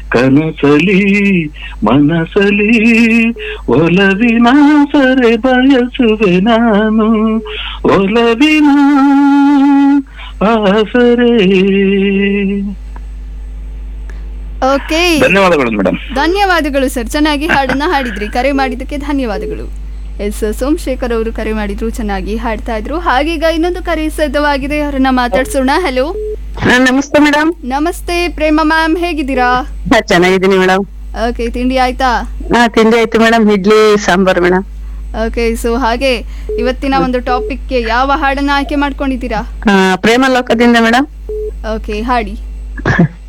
ಕನಸಲಿ ಮನಸಲಿ ಒಲವಿನ ಸರೆ ಬಯಸುವೆ ನಾನು ಒಲವಿನ ಆಸರೆ ಓಕೆ ಧನ್ಯವಾದಗಳು ಮೇಡಮ್ ಧನ್ಯವಾದಗಳು ಸರ್ ಚೆನ್ನಾಗಿ ಹಾಡನ್ನ ಹಾಡಿದ್ರಿ ಕರೆ ಮಾಡಿದ್ದಕ್ಕೆ ಧನ್ಯವಾದಗಳು ಎಸ್ ಸೋಮಶೇಖರ್ ಅವರು ಕರೆ ಮಾಡಿದ್ರು ಚೆನ್ನಾಗಿ ಹಾಡ್ತಾ ಇದ್ರು ಹಾಗೀಗ ಇನ್ನೊಂದು ಕರೆ ಸಿದ್ಧವಾಗಿದೆ ಅವರನ್ನ ಮಾತಾಡ್ಸೋಣ ಹಲೋ ಹಾ, ನಮಸ್ತೆ ಮೇಡಮ್ ನಮಸ್ತೆ ಪ್ರೇಮ ಮ್ಯಾಮ್ ಹೇಗಿದ್ದೀರಾ ಚೆನ್ನಾಗಿದ್ದೀನಿ ಮೇಡಮ್ ಓಕೆ ತಿಂಡಿ ಆಯ್ತಾ ಹಾ ತಿಂಡಿ ಆಯ್ತು madam idli sambar madam okay so ಹಾಗೆ ಇವತ್ತಿನ ಒಂದು ಟಾಪಿಕ್ಗೆ ಯಾವ ಹಾಡನ್ನ ಆಯ್ಕೆ ಮಾಡ್ಕೊಂಡಿದ್ದೀರಾ ಪ್ರೇಮ ಲೋಕದಿಂದ ಮೇಡಮ್ ಓಕೆ ಹಾಡಿ